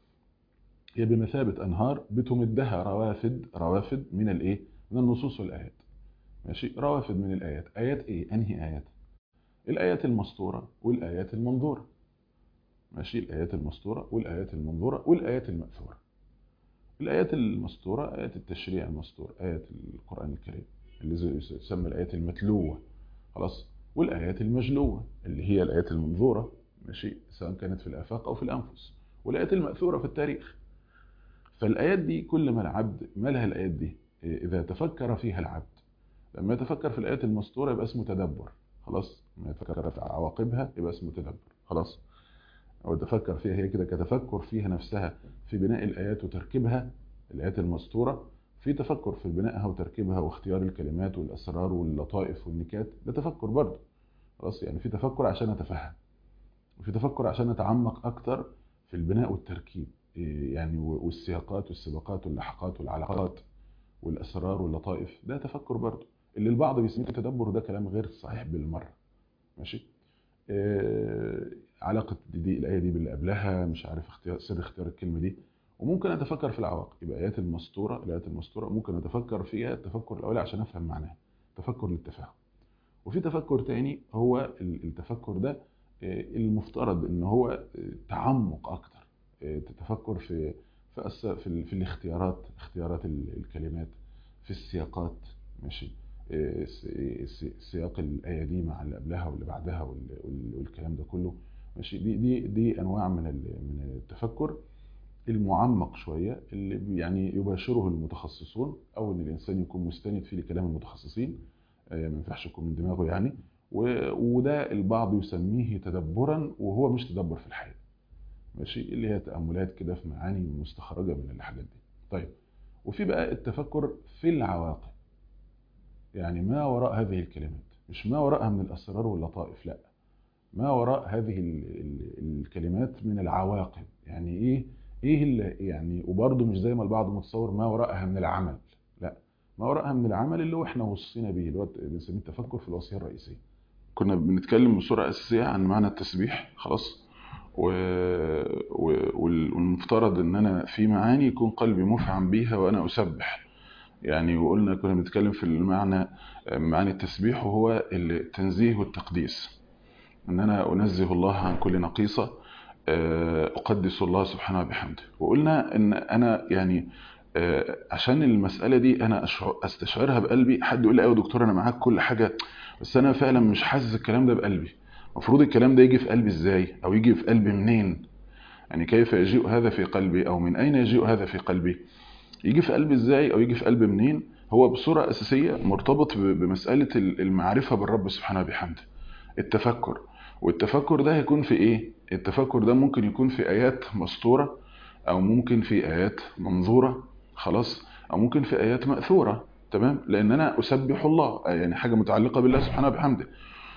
هي بمثابه انهار بتمدها روافد روافد من الايه من النصوص والايات ماشي روافد من الايات ايات ايه انهي ايات الايات المسطوره والايات المنظوره ماشي الآيات المسطورة والآيات المنظورة والآيات المأثورة الآيات المسطورة آيات التشريع المسطور آيات القرآن الكريم اللي تسمى الآيات المتلوة خلاص والآيات المجلوة اللي هي الآيات المنظورة ماشي سواء كانت في الآفاق أو في الأنفس والآيات المأثورة في التاريخ فالآيات دي كل ما العبد مالها الآيات دي إذا تفكر فيها العبد لما يتفكر في الآيات المسطورة يبقى اسمه تدبر خلاص لما يتفكر في عواقبها يبقى اسمه تدبر خلاص او تفكر فيها هي كده كتفكر فيها نفسها في بناء الايات وتركيبها الايات المسطوره في تفكر في بنائها وتركيبها واختيار الكلمات والاسرار واللطائف والنكات ده تفكر برضه خلاص يعني في تفكر عشان اتفهم وفي تفكر عشان اتعمق اكتر في البناء والتركيب يعني والسياقات والسباقات واللحقات والعلاقات والاسرار واللطائف ده تفكر برضه اللي البعض بيسميه تدبر ده كلام غير صحيح بالمره ماشي آه علاقة دي, دي الآية دي باللي قبلها مش عارف اختيار سر اختيار الكلمة دي وممكن أتفكر في العواقب يبقى آيات المسطورة الآيات المسطورة ممكن أتفكر فيها التفكر الأولي عشان أفهم معناها تفكر للتفاهم وفي تفكر تاني هو التفكر ده المفترض ان هو تعمق اكتر تتفكر في في في, في الاختيارات اختيارات الكلمات في السياقات ماشي سياق الايه دي مع اللي قبلها واللي بعدها والكلام ده كله ماشي دي دي دي انواع من من التفكر المعمق شويه اللي يعني يباشره المتخصصون او ان الانسان يكون مستند فيه لكلام المتخصصين ما ينفعش يكون من دماغه يعني وده البعض يسميه تدبرا وهو مش تدبر في الحياه ماشي اللي هي تاملات كده في معاني مستخرجه من الحاجات دي طيب وفي بقى التفكر في العواقب يعني ما وراء هذه الكلمات مش ما وراءها من الاسرار واللطائف لا ما وراء هذه الكلمات من العواقب يعني ايه ايه اللي يعني وبرضه مش زي ما البعض متصور ما وراءها من العمل لا ما وراءها من العمل اللي هو احنا وصينا به اللي هو بنسميه التفكر في الوصيه الرئيسيه كنا بنتكلم بصوره اساسيه عن معنى التسبيح خلاص و... و... والمفترض ان انا في معاني يكون قلبي مفعم بيها وانا اسبح يعني وقلنا كنا بنتكلم في المعنى معاني التسبيح وهو التنزيه والتقديس ان انا انزه الله عن كل نقيصه اقدس الله سبحانه وبحمده وقلنا ان انا يعني عشان المساله دي انا استشعرها بقلبي حد يقول لي ايوه دكتور انا معاك كل حاجه بس انا فعلا مش حاسس الكلام ده بقلبي المفروض الكلام ده يجي في قلبي ازاي او يجي في قلبي منين يعني كيف يجيء هذا في قلبي او من اين يجيء هذا في قلبي يجي في قلبي ازاي او يجي في قلبي منين هو بصوره اساسيه مرتبط بمساله المعرفه بالرب سبحانه وبحمده التفكر والتفكر ده هيكون في ايه التفكر ده ممكن يكون في ايات مسطوره او ممكن في ايات منظوره خلاص او ممكن في ايات ماثوره تمام لان انا اسبح الله يعني حاجه متعلقه بالله سبحانه وبحمده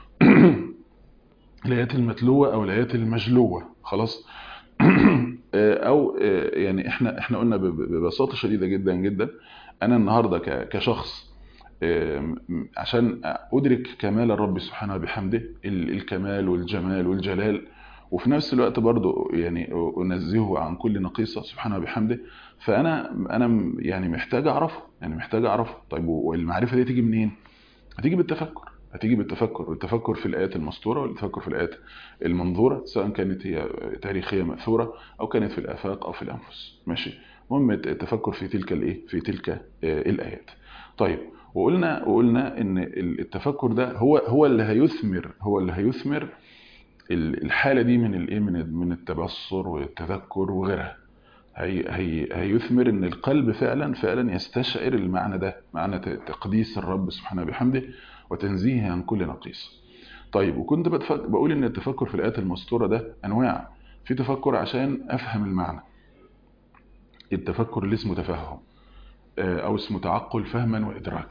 الايات المتلوه او الايات المجلوه خلاص او يعني احنا احنا قلنا ببساطه شديده جدا جدا انا النهارده كشخص عشان ادرك كمال الرب سبحانه وبحمده الكمال والجمال والجلال وفي نفس الوقت برضو يعني انزهه عن كل نقيصه سبحانه وبحمده فانا انا يعني محتاج اعرفه يعني محتاج اعرفه طيب والمعرفه دي تيجي منين هتيجي بالتفكر هتيجي بالتفكر والتفكر في الآيات المسطورة والتفكر في الآيات المنظورة سواء كانت هي تاريخية مأثورة أو كانت في الآفاق أو في الأنفس ماشي المهم التفكر في تلك الإيه في تلك الآيات طيب وقلنا وقلنا إن التفكر ده هو هو اللي هيثمر هو اللي هيثمر الحالة دي من الإيه من من التبصر والتذكر وغيرها هي هي هيثمر ان القلب فعلا فعلا يستشعر المعنى ده معنى تقديس الرب سبحانه وبحمده وتنزيهه عن كل نقيص طيب وكنت بقول ان التفكر في الايات المسطوره ده انواع في تفكر عشان افهم المعنى التفكر اللي اسمه تفهم او اسمه تعقل فهما وادراكا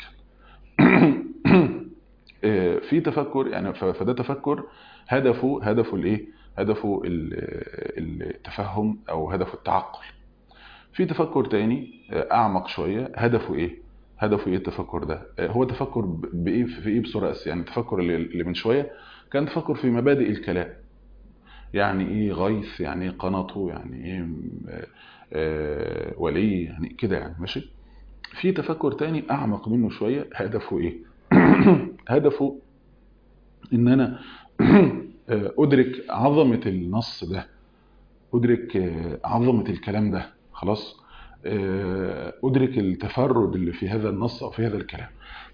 في تفكر يعني فده تفكر هدفه هدفه الايه هدفه التفهم او هدفه التعقل في تفكر تاني اعمق شويه هدفه ايه هدفه ايه التفكر ده هو تفكر بايه في ايه بصوره اساسيه يعني التفكر اللي من شويه كان تفكر في مبادئ الكلام يعني ايه غيث يعني ايه قنطه يعني ايه آه ولي يعني كده يعني ماشي في تفكر تاني اعمق منه شويه هدفه ايه هدفه ان انا ادرك عظمه النص ده ادرك عظمه الكلام ده خلاص ادرك التفرد اللي في هذا النص او في هذا الكلام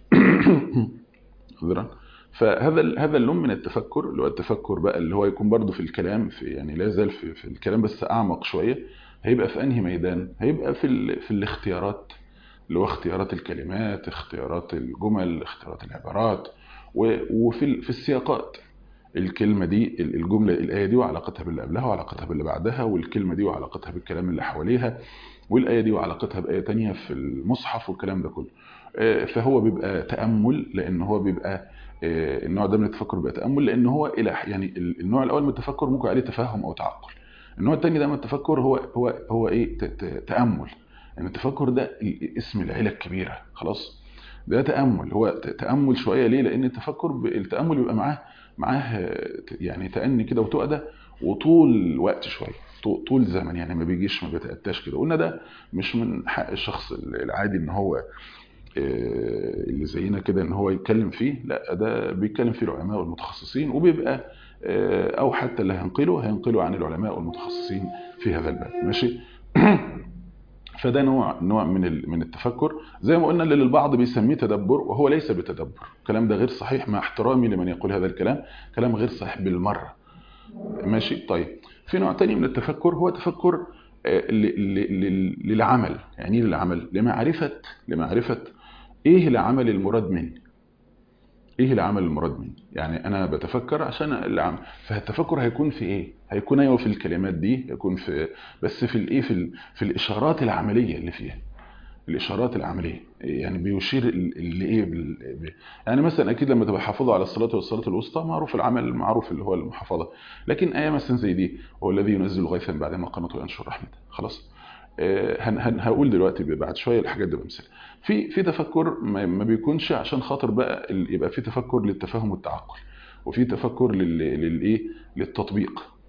فهذا هذا اللون من التفكر اللي هو التفكر بقى اللي هو يكون برضه في الكلام في يعني لا يزال في, في الكلام بس اعمق شويه هيبقى في انهي ميدان هيبقى في ال في الاختيارات اللي هو اختيارات الكلمات اختيارات الجمل اختيارات العبارات وفي في السياقات الكلمة دي الجملة الآية دي وعلاقتها باللي قبلها وعلاقتها باللي بعدها والكلمة دي وعلاقتها بالكلام اللي حواليها والآية دي وعلاقتها بآية تانية في المصحف والكلام ده كله فهو بيبقى تأمل لأن هو بيبقى النوع ده من التفكر بيبقى تأمل لأن هو إلى يعني النوع الأول من التفكر ممكن عليه تفهم أو تعقل النوع الثاني ده من التفكر هو هو هو إيه تأمل يعني التفكر ده اسم العيلة الكبيرة خلاص ده تأمل هو تأمل شوية ليه لأن التفكر التأمل بيبقى معاه معاه يعني تأني كده وتؤدى وطول وقت شوية طول زمن يعني ما بيجيش ما بيتأتاش كده قلنا ده مش من حق الشخص العادي ان هو اللي زينا كده ان هو يتكلم فيه لا ده بيتكلم فيه العلماء والمتخصصين وبيبقى او حتى اللي هينقله هينقله عن العلماء والمتخصصين في هذا الباب ماشي فده نوع نوع من من التفكر زي ما قلنا اللي للبعض بيسميه تدبر وهو ليس بتدبر الكلام ده غير صحيح مع احترامي لمن يقول هذا الكلام كلام غير صحيح بالمره ماشي طيب في نوع تاني من التفكر هو تفكر للعمل يعني ايه للعمل لمعرفه لمعرفه ايه العمل المراد مني ايه العمل المراد مني يعني انا بتفكر عشان العمل فالتفكر هيكون في ايه هيكون ايوه في الكلمات دي هيكون في بس في الايه في, في الاشارات العمليه اللي فيها الاشارات العمليه يعني بيشير لايه يعني مثلا اكيد لما تبقى حافظه على الصلاه والصلاه الوسطى معروف العمل المعروف اللي هو المحافظه لكن ايه مثلا زي دي هو الذي ينزل غيثا بعد ما قنط وينشر رحمته خلاص هقول دلوقتي بعد شويه الحاجات دي بمثال في في تفكر ما بيكونش عشان خاطر بقى يبقى في تفكر للتفاهم والتعقل وفي تفكر للايه للتطبيق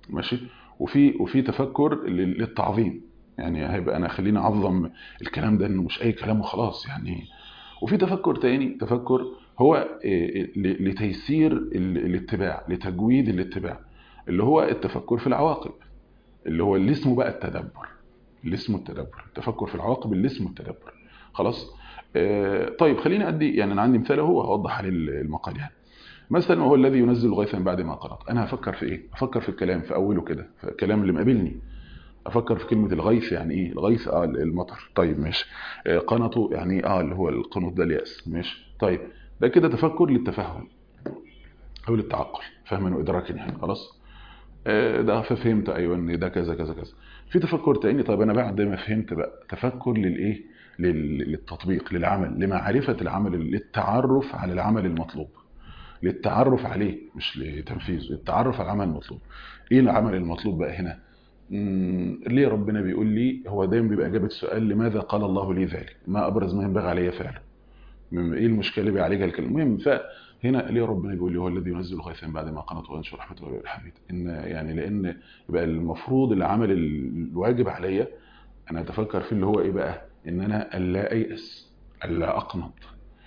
ماشي وفي وفي تفكر لل- للتعظيم يعني هيبقى انا خليني اعظم الكلام ده انه مش اي كلام وخلاص يعني وفي تفكر تاني تفكر هو إيه، ل- لتيسير ال- الاتباع لتجويد الاتباع اللي هو التفكر في العواقب اللي هو اللي اسمه بقى التدبر اللي اسمه التدبر التفكر في العواقب اللي اسمه التدبر خلاص آه، طيب خليني ادي يعني انا عندي مثال اهو هوضح عليه المقال يعني مثلا وهو الذي ينزل الغيث من بعد ما قنط انا هفكر في ايه افكر في الكلام في اوله كده في الكلام اللي مقابلني افكر في كلمه الغيث يعني ايه الغيث اه المطر طيب ماشي آه، قنطه يعني اه اللي هو القنوط ده الياس ماشي طيب ده كده تفكر للتفهم او للتعقل فهما وادراكا يعني خلاص آه، ده ففهمت ايوه ان ده كذا كذا كذا في تفكر تاني طيب انا بعد ما فهمت بقى تفكر للايه لل- للتطبيق للعمل لمعرفه العمل للتعرف على العمل المطلوب للتعرف عليه مش لتنفيذه للتعرف على العمل المطلوب ايه العمل المطلوب بقى هنا مم، ليه ربنا بيقول لي هو دايما بيبقى اجابه سؤال لماذا قال الله لي ذلك ما ابرز ما ينبغي علي فعله مم، ايه المشكله اللي بيعالجها الكلام المهم فهنا ليه ربنا بيقول لي هو الذي ينزل الغيث من بعد ما قنط وينشر رحمته ويبقى الحميد ان يعني لان يبقى المفروض العمل الواجب عليا انا اتفكر فيه اللي هو ايه بقى ان انا الا ايأس الا اقنط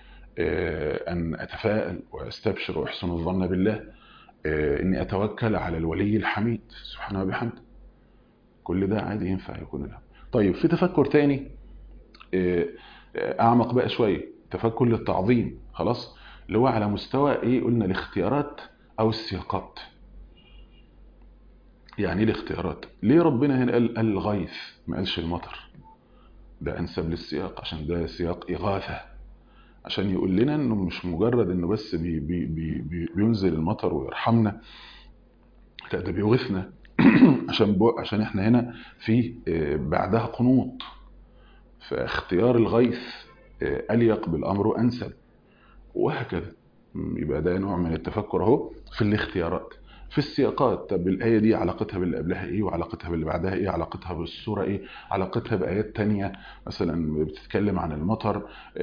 آه، ان اتفائل واستبشر واحسن الظن بالله آه، اني اتوكل على الولي الحميد سبحانه وبحمده كل ده عادي ينفع يكون له طيب في تفكر تاني آه، آه، اعمق بقى شويه تفكر للتعظيم خلاص اللي هو على مستوى ايه قلنا الاختيارات او السياقات يعني ايه الاختيارات ليه ربنا هنا قال قال الغيث ما قالش المطر ده انسب للسياق عشان ده سياق اغاثه عشان يقول لنا انه مش مجرد انه بس بي بي بي بي بينزل المطر ويرحمنا لا ده بيغيثنا عشان بو عشان احنا هنا في آه، بعدها قنوط فاختيار الغيث آه، اليق بالامر وانسب وهكذا م، يبقى ده نوع من التفكر اهو في الاختيارات في السياقات طب الآية دي علاقتها باللي قبلها إيه وعلاقتها باللي بعدها إيه علاقتها بالسورة إيه علاقتها بآيات تانية مثلا بتتكلم عن المطر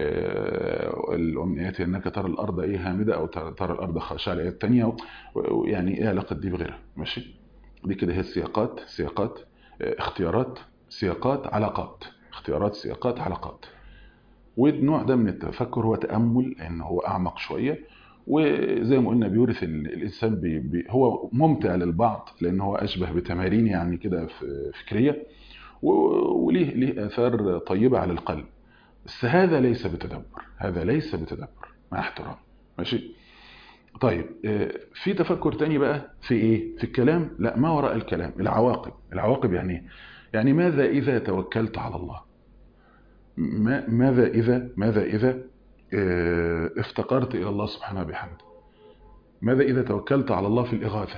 آه، الأمنيات إنك ترى الأرض إيه هامدة أو ترى ترى الأرض خاشعة الآيات تانية و- ويعني إيه علاقة دي بغيرها ماشي دي كده هي السياقات سياقات آه، اختيارات سياقات علاقات اختيارات سياقات علاقات والنوع ده من التفكر هو تأمل لأن هو أعمق شوية وزي ما قلنا بيورث ال- الإنسان بي بي هو ممتع للبعض لأن هو أشبه بتمارين يعني كده ف- فكرية و- وليه ليه آثار طيبة على القلب بس هذا ليس بتدبر هذا ليس بتدبر مع احترام ماشي طيب آه، في تفكر تاني بقى في ايه في الكلام لا ما وراء الكلام العواقب العواقب يعني ايه يعني ماذا اذا توكلت على الله ما ماذا اذا ماذا اذا آه، افتقرت الى الله سبحانه وبحمده ماذا اذا توكلت على الله في الاغاثه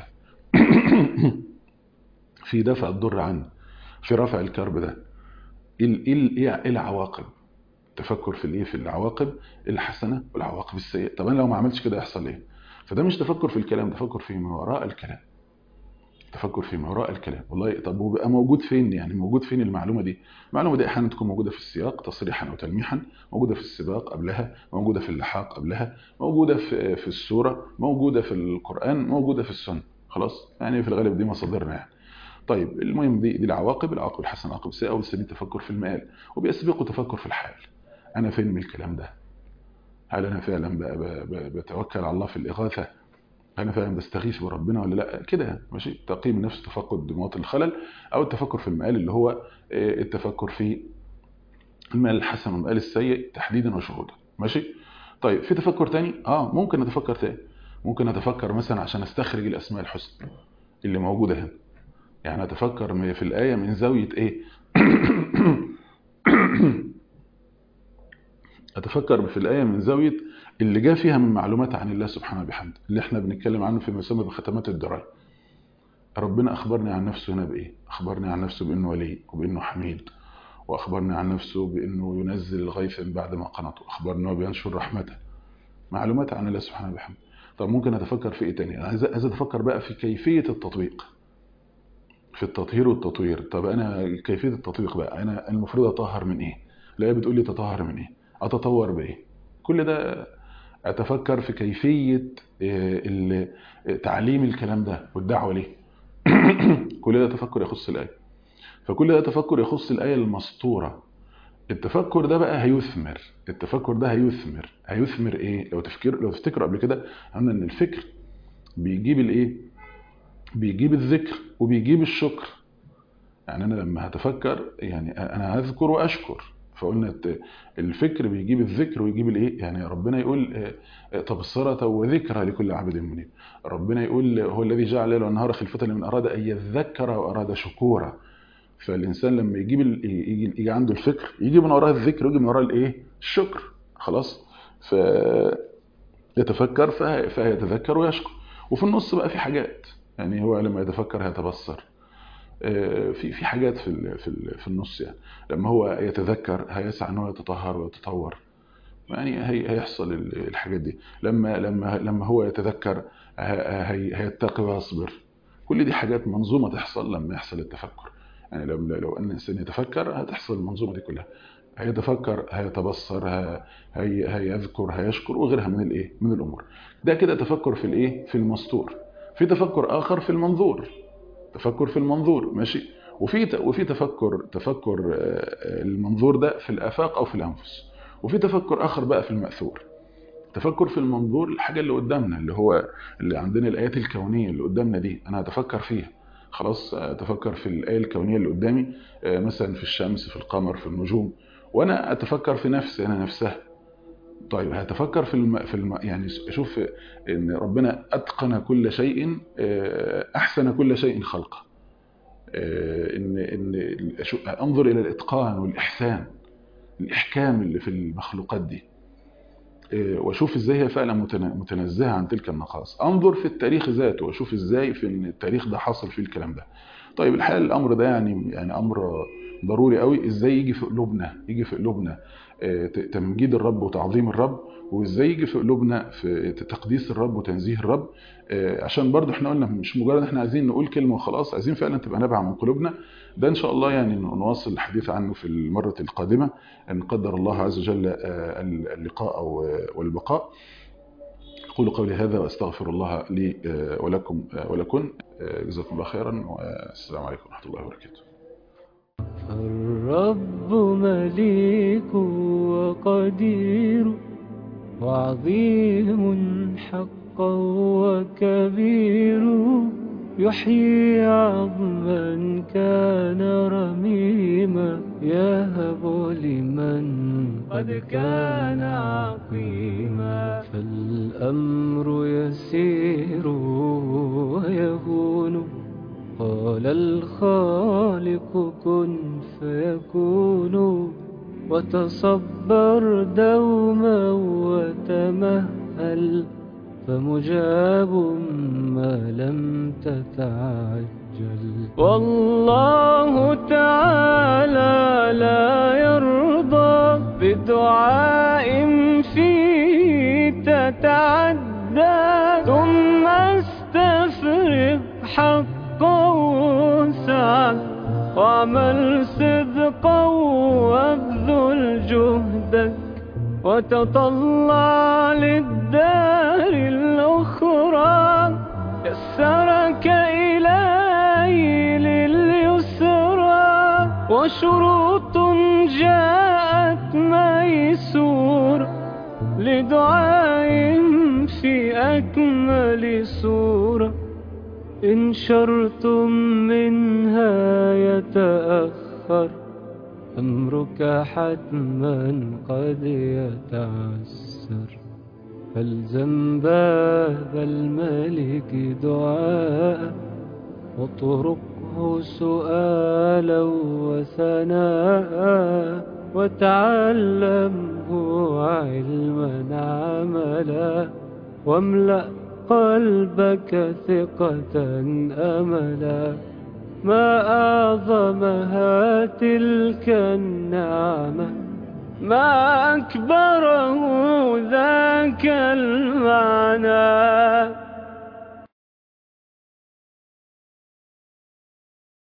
في دفع الضر عنه في رفع الكرب ده ايه ال- ايه ال- ايه العواقب تفكر في الايه في العواقب الحسنه والعواقب السيئه طب انا لو ما عملتش كده يحصل ايه فده مش تفكر في الكلام تفكر في ما وراء الكلام تفكر في ما وراء الكلام والله طب وبقى موجود فين يعني موجود فين المعلومه دي المعلومه دي احيانا تكون موجوده في السياق تصريحا او تلميحا موجوده في السباق قبلها موجوده في اللحاق قبلها موجوده في في السوره موجوده في القران موجوده في السنه خلاص يعني في الغالب دي مصادرنا يعني طيب المهم دي دي العواقب العواقب الحسنه العواقب السيئه والسبيل التفكر في المآل وبيسبقه تفكر في الحال انا فين من الكلام ده هل انا فعلا ب- ب- ب- بتوكل على الله في الاغاثه انا فعلا بستغيث بربنا ولا لا كده ماشي تقييم النفس تفقد مواطن الخلل او التفكر في المآل اللي هو آه، التفكر في المآل الحسن والمآل السيء تحديدا وشهودا ماشي طيب في تفكر تاني اه ممكن اتفكر تاني ممكن اتفكر مثلا عشان استخرج الاسماء الحسنى اللي موجوده هنا يعني اتفكر م- في الايه من زاويه ايه اتفكر في الايه من زاويه اللي جاء فيها من معلومات عن الله سبحانه وبحمده اللي احنا بنتكلم عنه فيما يسمى بختمات الدرايه ربنا اخبرني عن نفسه هنا بايه اخبرني عن نفسه بانه ولي وبانه حميد واخبرني عن نفسه بانه ينزل الغيث من بعد ما قنط واخبرني انه بينشر رحمته معلومات عن الله سبحانه وبحمده طب ممكن اتفكر في ايه تاني انا عايز عايز اتفكر بقى في كيفيه التطبيق في التطهير والتطوير طب انا كيفيه التطبيق بقى انا المفروض اطهر من ايه لا بتقول لي تطهر من ايه اتطور بايه كل ده اتفكر في كيفيه آه، ال- تعليم الكلام ده والدعوه ليه كل ده تفكر يخص الآية فكل ده تفكر يخص الآية المسطورة التفكر ده بقى هيثمر التفكر ده هيثمر هيثمر ايه لو تفكر لو تفتكروا قبل كده قلنا ان الفكر بيجيب الايه بيجيب الذكر وبيجيب الشكر يعني انا لما هتفكر يعني انا هذكر واشكر فقلنا الفكر بيجيب الذكر ويجيب الايه يعني ربنا يقول تبصرة وذكرى لكل عبد منيب ربنا يقول هو الذي جعل الليل والنهار خلفة لمن اراد ان يذكر واراد شكورا فالانسان لما يجيب يجي, يجي عنده الفكر يجي من وراه الذكر ويجي من وراه الايه الشكر خلاص ف يتفكر فيتذكر ويشكر وفي النص بقى في حاجات يعني هو لما يتفكر هيتبصر في في حاجات في في في النص يعني لما هو يتذكر هيسعى ان هو يتطهر ويتطور يعني هي هيحصل الحاجات دي لما لما لما هو يتذكر هيتقي ويصبر كل دي حاجات منظومه تحصل لما يحصل التفكر يعني لو لو ان الانسان يتفكر هتحصل المنظومه دي كلها هيتفكر هيتبصر هي هيذكر هيشكر وغيرها من الايه من الامور ده كده تفكر في الايه في المستور في تفكر اخر في المنظور تفكر في المنظور ماشي وفي وفي تفكر تفكر المنظور ده في الافاق او في الانفس وفي تفكر اخر بقى في الماثور تفكر في المنظور الحاجه اللي قدامنا اللي هو اللي عندنا الايات الكونيه اللي قدامنا دي انا هتفكر فيها خلاص اتفكر في الايه الكونيه اللي قدامي مثلا في الشمس في القمر في النجوم وانا اتفكر في نفسي انا نفسها طيب هتفكر في الم... في الم... يعني شوف ان ربنا اتقن كل شيء احسن كل شيء خلقه ان ان انظر الى الاتقان والاحسان الاحكام اللي في المخلوقات دي واشوف ازاي هي فعلا متنزهه عن تلك النقائص انظر في التاريخ ذاته واشوف ازاي في ان التاريخ ده حصل فيه الكلام ده طيب الحقيقه الامر ده يعني يعني امر ضروري قوي ازاي يجي في قلوبنا يجي في قلوبنا تمجيد الرب وتعظيم الرب وازاي يجي في قلوبنا في تقديس الرب وتنزيه الرب عشان برضه احنا قلنا مش مجرد احنا عايزين نقول كلمه وخلاص عايزين فعلا تبقى نابعه من قلوبنا ده ان شاء الله يعني نواصل الحديث عنه في المره القادمه ان قدر الله عز وجل اللقاء والبقاء أقول قولي هذا وأستغفر الله لي ولكم ولكن جزاكم الله خيرا والسلام عليكم ورحمة الله وبركاته الرب مليك وقدير وعظيم حقا وكبير يحيي عظما كان رميما يهب لمن قد كان عقيما فالأمر يسير ويهون قال الخالق كن فيكون وتصبر دوما وتمهل فمجاب ما لم تتعجل والله تعالى لا يرضى بدعاء فيه تتعدى ثم استفرغ حقا وسعا واعمل صدقا وابذل جهدك وتطلع للدار الأخرى يسرك إلهي لليسرى وشروط جاءت ميسور لدعاء في أكمل سورة إن شرتم منها يتأخر أمرك حتما قد يتعسر فالزم باب الملك دعاء واطرقه سؤالا وثناء وتعلمه علما عملا واملأ قلبك ثقة أملا ما أعظمها تلك النعمة ما أكبره ذاك المعنى